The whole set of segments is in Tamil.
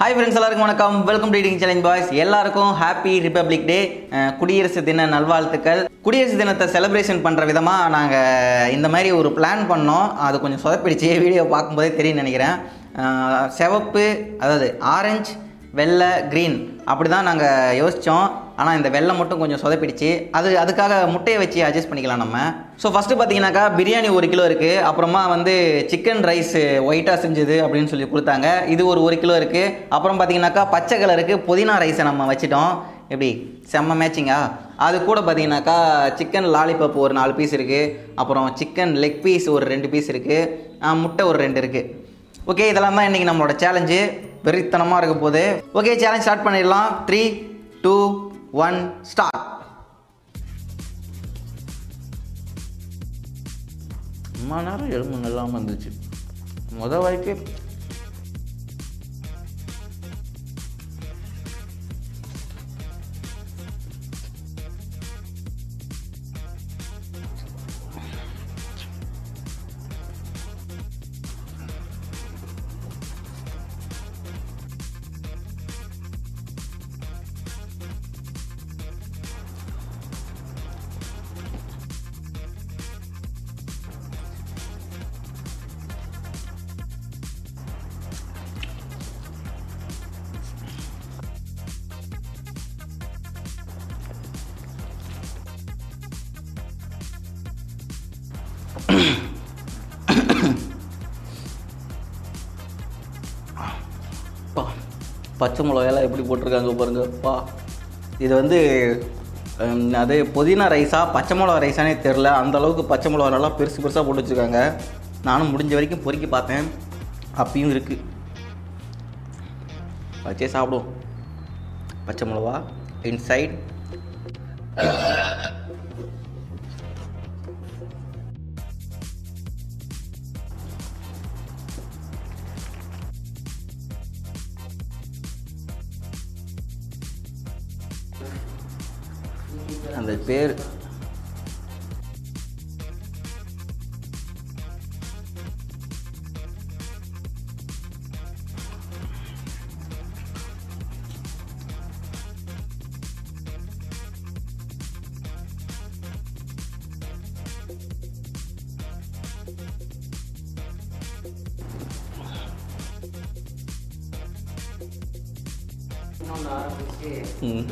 ஹாய் ஃப்ரெண்ட்ஸ் எல்லாருக்கும் வணக்கம் welcome to reading challenge boys எல்லாருக்கும் ஹாப்பி ரிப்பப்ளிக் டே குடியரசு தின நல்வாழ்த்துக்கள் குடியரசு தினத்தை செலிப்ரேஷன் பண்ணுற விதமாக நாங்கள் இந்த மாதிரி ஒரு பிளான் பண்ணோம் அது கொஞ்சம் சொதப்பிடுச்சு வீடியோ பார்க்கும்போதே தெரியும் நினைக்கிறேன் அஹ், சிவப்பு அதாவது ஆரஞ்சு வெள்ளை க்ரீன் அப்படி தான் நாங்கள் யோசித்தோம் ஆனால் இந்த வெள்ளை மட்டும் கொஞ்சம் சொதப்பிடுச்சு அது அதுக்காக முட்டையை வச்சு அட்ஜஸ்ட் பண்ணிக்கலாம் நம்ம ஸோ ஃபஸ்ட்டு பார்த்தீங்கன்னாக்கா பிரியாணி ஒரு கிலோ இருக்குது அப்புறமா வந்து சிக்கன் ரைஸ் ஒயிட்டாக செஞ்சது அப்படின்னு சொல்லி கொடுத்தாங்க இது ஒரு ஒரு கிலோ இருக்குது அப்புறம் பார்த்தீங்கன்னாக்கா பச்சை கலருக்கு புதினா ரைஸை நம்ம வச்சிட்டோம் எப்படி செம்ம மேட்சிங்கா அது கூட பார்த்தீங்கன்னாக்கா சிக்கன் லாலிபப் ஒரு நாலு பீஸ் இருக்குது அப்புறம் சிக்கன் லெக் பீஸ் ஒரு ரெண்டு பீஸ் இருக்குது முட்டை ஒரு ரெண்டு இருக்குது ஓகே இதெல்லாம் தான் இன்றைக்கி நம்மளோட சேலஞ்சு வெறித்தனமாக இருக்க போகுது ஓகே சேலஞ்ச் ஸ்டார்ட் பண்ணிடலாம் த்ரீ டூ ஒன் ஸ்டார்ட் ரொம்ப நேரம் எலும்பு நல்லாமல் இருந்துச்சு முத வாய்க்கு பா பச்சை மிளகாயெல்லாம் எப்படி போட்டிருக்காங்க பாருங்க பா இது வந்து ஹம், அது புதினா ரைஸா பச்சை மிளகா ரைஸானே தெரில அந்த அளவுக்கு பச்சை மிளகா நல்லா பெருசு பெருசாக போட்டு வச்சுருக்காங்க நானும் முடிஞ்ச வரைக்கும் பொறுக்கி பார்த்தேன் அப்பயும் இருக்குது வச்சே சாப்பிடுவோம் பச்சை மிளகா இன்சைட் அந்த பேர் ம்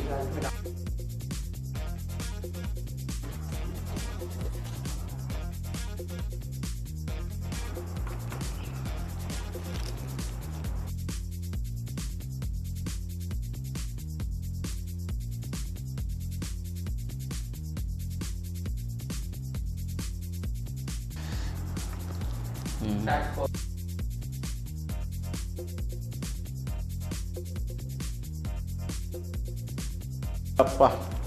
ம். அப்பா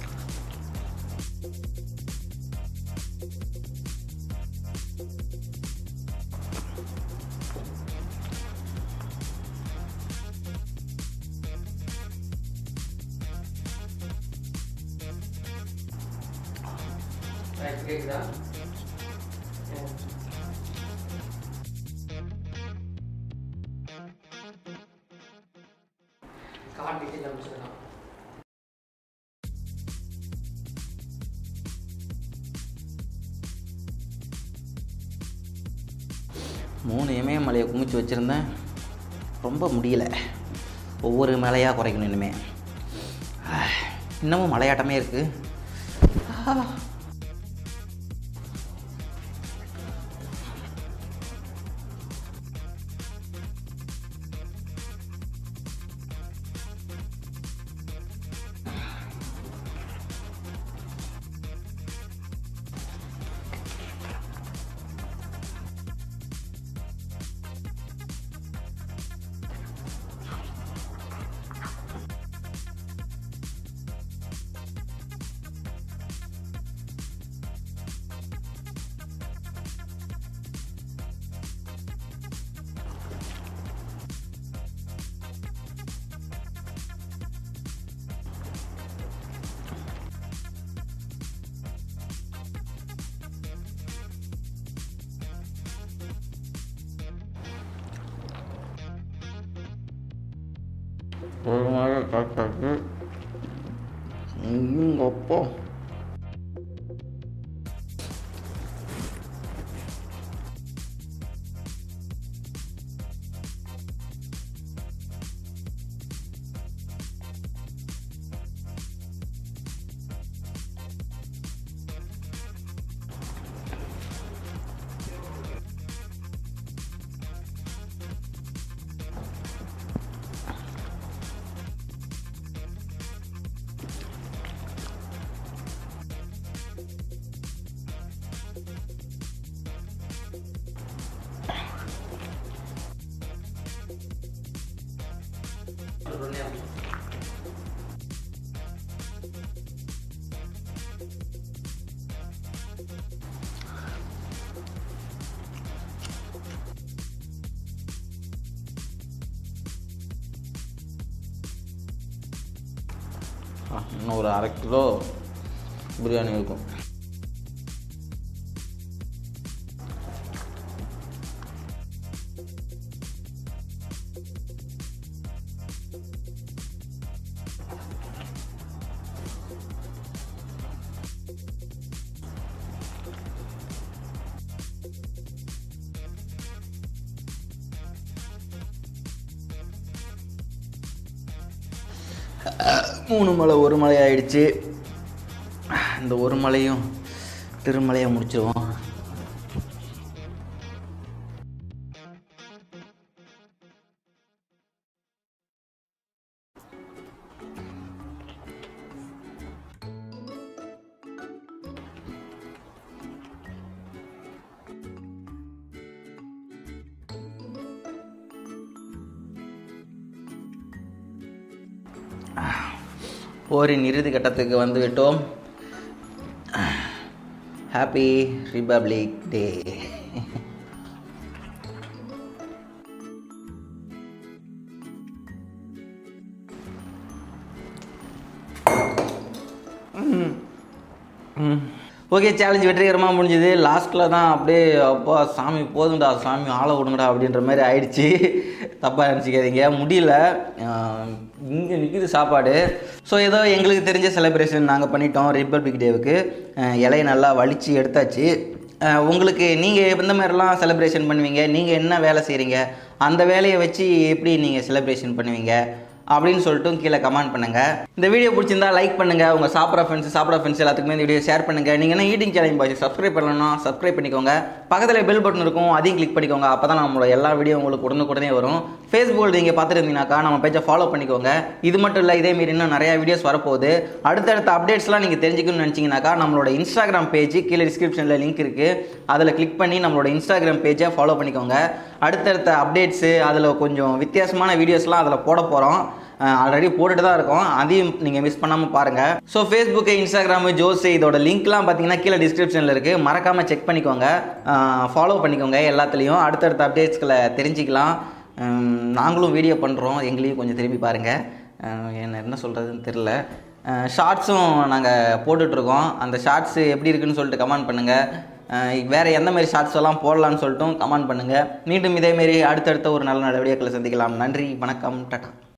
மூணு இமயமலையை குமிச்சு வச்சுருந்தேன் ரொம்ப முடியல ஒவ்வொரு மலையாக குறைக்கணும் இனிமே ஆஹ், இன்னமும் மலையாட்டமே இருக்குது ஒரு மாதிரி கரெக்டாக அப்போ இன்னும் ஒரு அரை கிலோ பிரியாணி இருக்கும் மூணு மலை ஒரு மலை ஆயிடுச்சு இந்த ஒரு மலையும் திருமலையை முடிச்சிருவோம் போரின் இறுதி கட்டத்துக்கு வந்து விட்டோம் happy republic day okay challenge வெற்றிகரமாக முடிஞ்சது லாஸ்ட்டில் தான் அப்படியே அப்பா சாமி போதும்டா சாமி ஆளை விடுங்கடா அப்படின்ற மாதிரி ஆயிடுச்சு தப்பாக நினச்சிக்காதீங்க முடியல இங்கே நிற்கிது சாப்பாடு ஸோ ஏதோ எங்களுக்கு தெரிஞ்ச செலிப்ரேஷன் நாங்கள் பண்ணிட்டோம் ரிப்பப்ளிக் டேவுக்கு அஹ் இலையை நல்லா வலிச்சு எடுத்தாச்சு அஹ் உங்களுக்கு நீங்கள் எந்த மாதிரிலாம் செலிப்ரேஷன் பண்ணுவீங்க நீங்கள் என்ன வேலை செய்கிறீங்க அந்த வேலையை வச்சு எப்படி நீங்கள் செலிப்ரேஷன் பண்ணுவீங்க அப்படின்னு சொல்லிட்டு கீழே கமெண்ட் பண்ணுங்க இந்த வீடியோ பிடிச்சிருந்தா லைக் பண்ணுங்க உங்க சாப்பிட்ற ஃப்ரெண்ட்ஸ் சாப்பிட்ற ஃப்ரெண்ட்ஸ் எல்லாத்துக்குமே இந்த வீடியோ ஷேர் பண்ணுங்க நீங்க என்ன ஈட்டிங் சேனல் பாய்ஸ் சப்ஸ்கிரைப் பண்ணலன்னா சப்ஸ்கிரைப் பண்ணிக்கோங்க பக்கத்தில் பெல் பட்டன் இருக்கும் அதையும் கிளிக் பண்ணிக்கோங்க அப்போ தான் நம்மளோட எல்லா வீடியோ உங்களுக்கு உடனுக்குடனே வரும் ஃபேஸ்புக்கில் நீங்கள் பார்த்துட்டு இருந்தீங்கன்னாக்கா நம்ம பேஜை ஃபாலோ பண்ணிக்கோங்க இது மட்டும் இல்லை இதே மாரி இன்னும் நிறைய வீடியோஸ் வரப்போகுது அடுத்தடுத்த அப்டேட்ஸ்லாம் நீங்கள் தெரிஞ்சுக்கணும்னு நினச்சிங்கனாக்கா நம்மளோட இன்ஸ்டாகிராம் பேஜ் கீழே டிஸ்கிரிப்ஷனில் லிங்க் இருக்குது அதில் கிளிக் பண்ணி நம்மளோட இன்ஸ்டாகிராம் பேஜை ஃபாலோ பண்ணிக்கோங்க அடுத்தடுத்த அப்டேட்ஸு அதில் கொஞ்சம் வித்தியாசமான வீடியோஸ்லாம் அதில் போட போகிறோம் ஆல்ரெடி போட்டுட்டு தான் இருக்கோம் அதையும் நீங்கள் மிஸ் பண்ணாமல் பாருங்கள் ஸோ ஃபேஸ்புக்கு இன்ஸ்டாகிராமு ஜோஸ் இதோட லிங்க்லாம் பார்த்தீங்கன்னா கீழே டிஸ்கிரிப்ஷனில் இருக்குது மறக்காமல் செக் பண்ணிக்கோங்க ஃபாலோ பண்ணிக்கோங்க எல்லாத்துலேயும் அடுத்தடுத்த அப்டேட்ஸ்களை தெரிஞ்சுக்கலாம் உம், நாங்களும் வீடியோ பண்ணுறோம் எங்களையும் கொஞ்சம் திரும்பி பாருங்கள் என்ன என்ன சொல்கிறதுன்னு தெரில ஷார்ட்ஸும் நாங்கள் போட்டுட்ருக்கோம் அந்த ஷார்ட்ஸு எப்படி இருக்குன்னு சொல்லிட்டு கமெண்ட் பண்ணுங்கள் வேறு எந்த மாதிரி ஷார்ட்ஸ் எல்லாம் போடலான்னு சொல்லிட்டும் கமெண்ட் பண்ணுங்கள் மீண்டும் இதேமாரி அடுத்தடுத்த ஒரு நல்ல நல்ல வீடியோக்களை சந்திக்கலாம் நன்றி வணக்கம் டாட்டா